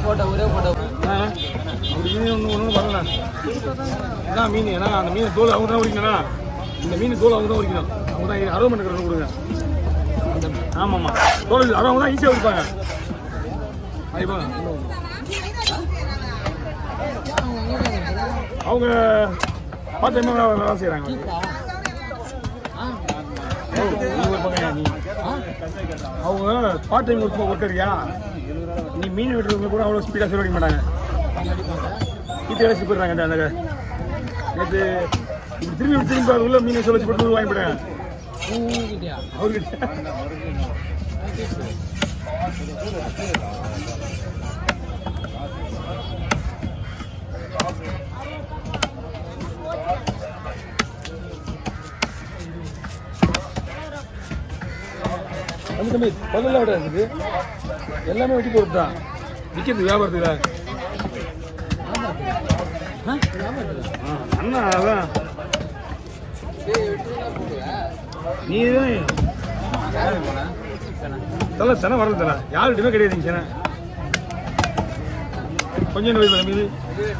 Photo ஒரே photo ஆ, அப்படி மீன் ஒன்று ஒன்று வரல என்ன மீன் ஏன்னா அந்த மீன் தோல் அவங்க தான் உரிக்கணும்னா இந்த மீன் தோல் அவங்க தான் உரிக்கணும் அவங்க தான் அறுபது மணி நேரம் கொடுங்க அந்த ஆமாம்மா தோல் இது அவங்க தான் ஈஸியாக உரிப்பாங்க ஐயப்பா அவங்க பார்த்து என்ன வேலை வேலை செய்கிறாங்க அவங்க பார்ட் டைம் ஒர்க் ஒர்க்கரியா நீ மீன் வெட்டுறவங்க கூட அவ்வளோ ஸ்பீடாக செலவழிக்க மாட்டாங்க கீழே வச்சு போயிடுறாங்க அந்த நேற்று இப்படி திரும்பி இப்படி திரும்பி அது உள்ள மீனை சொல்ல வச்சு போட்டு வாங்கி போயிட்டாங்க அவர்கிட்ட தம்பி தம்பி பதினெல்லாம் விட இருக்குது எல்லாமே வெட்டி போட்டு தான் விற்கிறது வியாபாரத்தில் ஆ? ஆ, அண்ணா அதான் நீ தான் தலை சென வரல தலை யாருக்கிட்டமே கிடையாதுங்க சென கொஞ்சம் வயசு தம்பி இது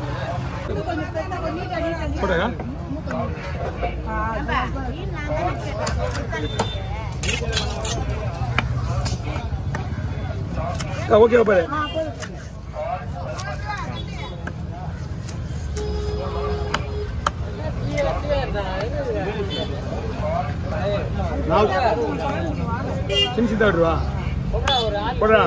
போட்டா ஓகே பாரு நாலு சின்ன சின்ன விடுவா போடா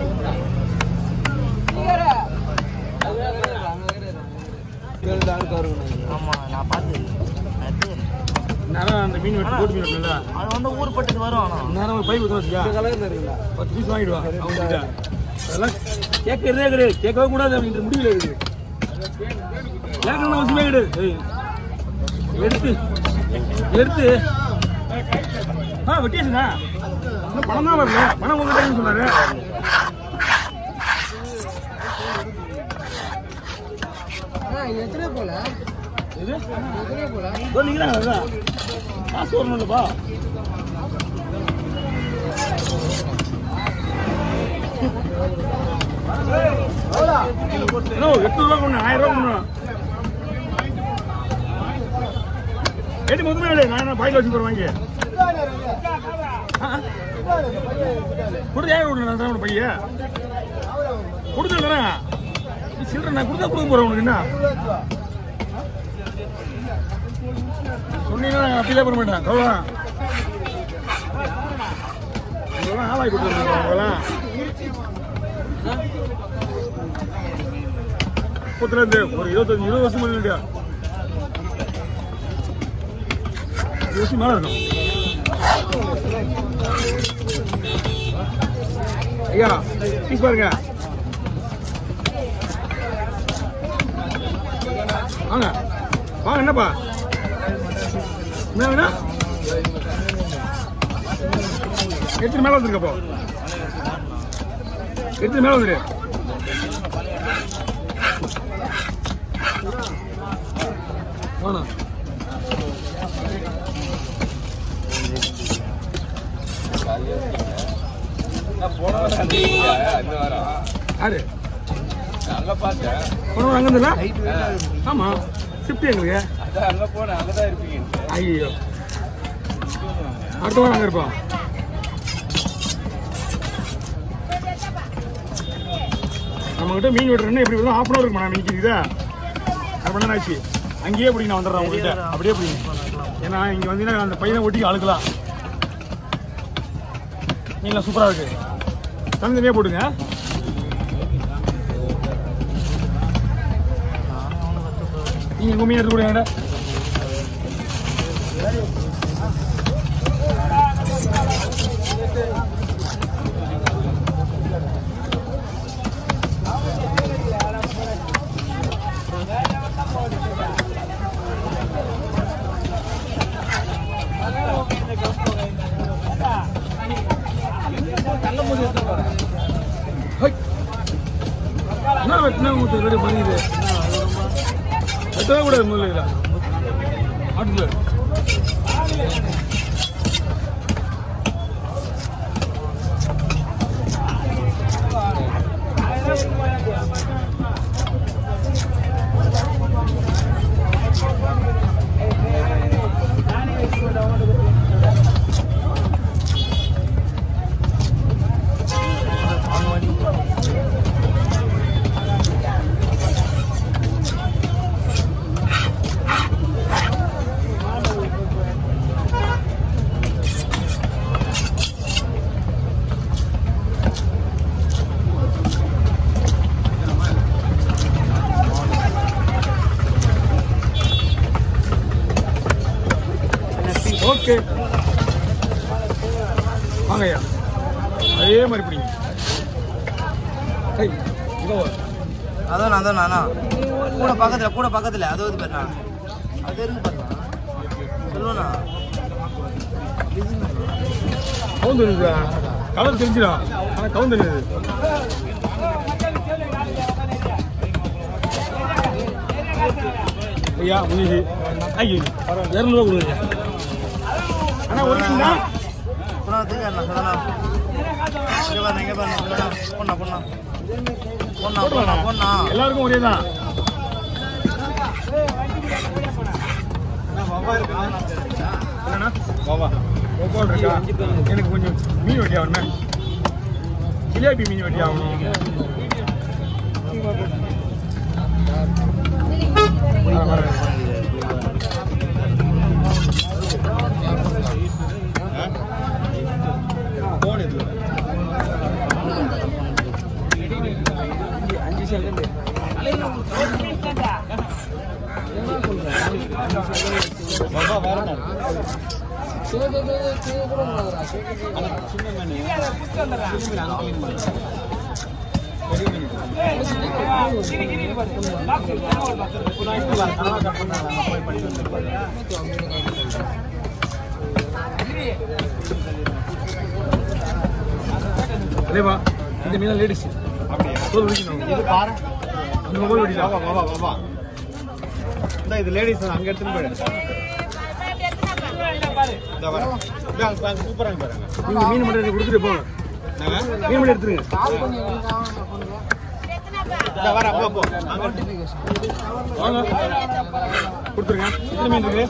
ஆமா நான் பார்த்தேன் நேரம் அந்த மீன் வெட்டி போட்டு மீன் வெட்டல அது வந்து ஊர்பட்டது வரும் ஆனா நேரம் ஒரு பைப் வச்சுக்கா கலர்ல இருக்குல்ல பத்து பீஸ் வாங்கிடுவா அவங்ககிட்ட அதெல்லாம் கேட்கறதே கிடையாது கேட்கவே கூடாது அப்படின்ற முடிவில் இருக்குது கேட்கணும் அவசியமே கிடையாது ஏய், எடுத்து எடுத்து ஆ வெட்டியாச்சுண்ணா இன்னும் பணம் தான் வரல பணம் உங்ககிட்ட சொன்னாரு எத்தனை போல இது எத்தனை போல இதோ நீங்க தான் அதான் காசு வரணும் இல்லப்பா ஹலோ எட்டு ரூபா கொண்டு ஆயிரம் ரூபா கொண்டு எட்டு மொத்தமே இல்லை நான் என்ன பாயில் வச்சு போகிறேன் வாங்கி கொடுத்து யார் விடணும் நான் தான் பையன் கொடுத்து தரேன் நீ சில்லறை நான் கொடுத்தா கொடுக்க போகிறேன் உனக்கு என்ன சொன்னீங்கன்னா நான் அப்பீலே பண்ண மாட்டேன் சொல்லுவேன் உங்களெல்லாம் ஆளாய் கொடுத்துருக்கீங்க உங்களெல்லாம் முப்பத்திரெண்டு ஒரு இருபத்தஞ்சு இருபது வருஷம் பண்ணிட்டு இருபது வருஷம் மேலே இருக்கும் ஐயா பீஸ் பாருங்க வாங்க வாங்க என்னப்பா என்ன வேணா எத்தனை மேல வந்துருக்கப்போ எத்தனை மேல வந்துரு வேணாம் யாரு அங்க பார்த்தேன் போனவங்க அங்க இருந்துல ஆமா ஷிஃப்ட் எங்களுக்கு அதான் அங்க போனேன் அங்கதான் இருப்பீங்க ஐயோ அடுத்த வாரம் அங்க இருப்போம் நம்ம கிட்ட மீன் வெட்டுறேன்னு எப்படி இருந்தாலும் ஹாஃப் அன் அவர் நான் நிற்கிறதா அரை மணி நேரம் ஆச்சு அங்கேயே பிடிங்க நான் வந்துடுறேன் உங்ககிட்ட அப்படியே பிடிங்க ஏன்னா இங்க வந்தீங்கன்னா அந்த பையனை ஒட்டி அழுக்கலாம் மீன்லாம் சூப்பரா இருக்கு தனித்தனியாக போடுங்க நீங்க உங்க மீன் எடுத்து கொடுங்க ஹை. என்ன வெட்டினா உங்களுக்கு ரெடி பண்ணிது வெட்டவே கூடாது முதல்ல இதில் ஆட்டுல ஓகே வாங்க ஐயா அதே மாதிரி பிடிங்க ஏய், இதோ வா. அதான் அதான் நானா கூட பக்கத்துல கூட பக்கத்துல அது வந்து பாருண்ணா அது இருக்கு பாருண்ணா சொல்லுண்ணா கவுந்து இருக்குதா கலர் தெரிஞ்சிடா ஆனா கவுந்து இருக்குது ஐயா முடிஞ்சு ஐயோ இரநூறுவா கொடுங்க அண்ணா ஒரு நிமிஷம் தான். அப்புறம் அது அண்ணா சொல்லண்ணா இங்க பாருண்ணா இங்க பாருண்ணா இல்லைண்ணா பொண்ணா பொண்ணா பொண்ணா பொண்ணா பொண்ணா எல்லாருக்கும் ஒரே தான் என்னண்ணா பாபா ஒப்பால் இருக்கா எனக்கு கொஞ்சம் மீன் வெட்டி ஆகணுமே ஜிலேபி மீன் வெட்டி ஆகணும் ஆ, வரேன். போன் இது அஞ்சு செகண்ட் பாபா வரணும் அதேவா இந்த மீன் லேடிஸ் அப்படியா தோல் உரிக்கணும் இது பாரு அந்த மொபைல் வெட்டிடலாம் பாபா பாபா பாபா இந்த இது லேடிஸ் அங்க எடுத்துன்னு போயிடு இந்த வரேன் இந்த அங்க பாருங்க, சூப்பரா இருக்கு பாருங்க நீங்க மீன் மட்டும் எனக்கு கொடுத்துட்டு போங்க என்னங்க? மீன் மட்டும் எடுத்துருங்க இந்த வரேன் போ போ அங்க வாங்க கொடுத்துருங்க எத்தனை மீன் இருக்கு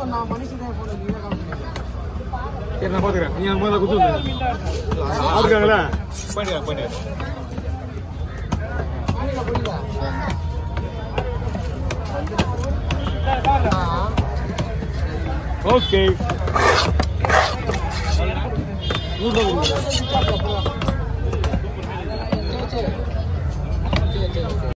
சரி நான் பாத்துக்கிறேன் நீங்க அந்த மாதிரி கொடுத்துருங்க ஆடுக்காங்களா போயிட்டு போயிட்டு ஓகே நூறுரூவா கொடுங்க